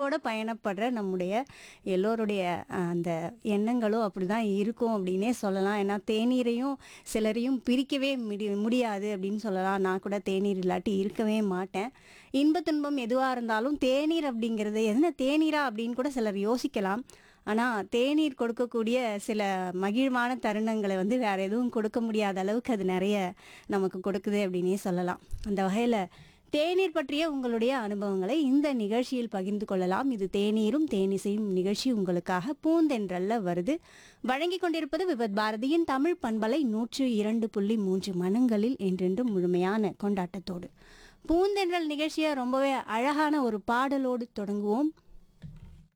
தேனீரோட பயணப்படுற நம்முடைய எல்லோருடைய அஹ், அந்த எண்ணங்களும் அப்படிதான் இருக்கும் அப்படின்னே சொல்லலாம் ஏன்னா தேநீரையும் சிலரையும் பிரிக்கவே முடி முடியாது அப்படின்னு சொல்லலாம் நான் கூட தேநீர் இல்லாட்டி இருக்கவே மாட்டேன் இன்ப துன்பம் எதுவாக இருந்தாலும் தேநீர் அப்படிங்கிறது என்ன தேநீரா அப்படின்னு கூட சிலர் யோசிக்கலாம் ஆனால் தேநீர் கொடுக்கக்கூடிய சில மகிழ்வான தருணங்களை வந்து வேற எதுவும் கொடுக்க முடியாத அளவுக்கு அது நிறைய நமக்கு கொடுக்குது அப்படின்னே சொல்லலாம் அந்த வகையில் தேநீர் பற்றிய உங்களுடைய அனுபவங்களை இந்த நிகழ்ச்சியில் பகிர்ந்து கொள்ளலாம் இது தேநீரும் தேனிசையும் நிகழ்ச்சி உங்களுக்காக பூந்தென்றல்ல வருது வழங்கி கொண்டிருப்பது விபத் பாரதியின் தமிழ் பண்பலை நூற்று இரண்டு புள்ளி மூன்று மனங்களில் என்றென்றும் முழுமையான கொண்டாட்டத்தோடு பூந்தென்றல் நிகழ்ச்சியை ரொம்பவே அழகான ஒரு பாடலோடு தொடங்குவோம்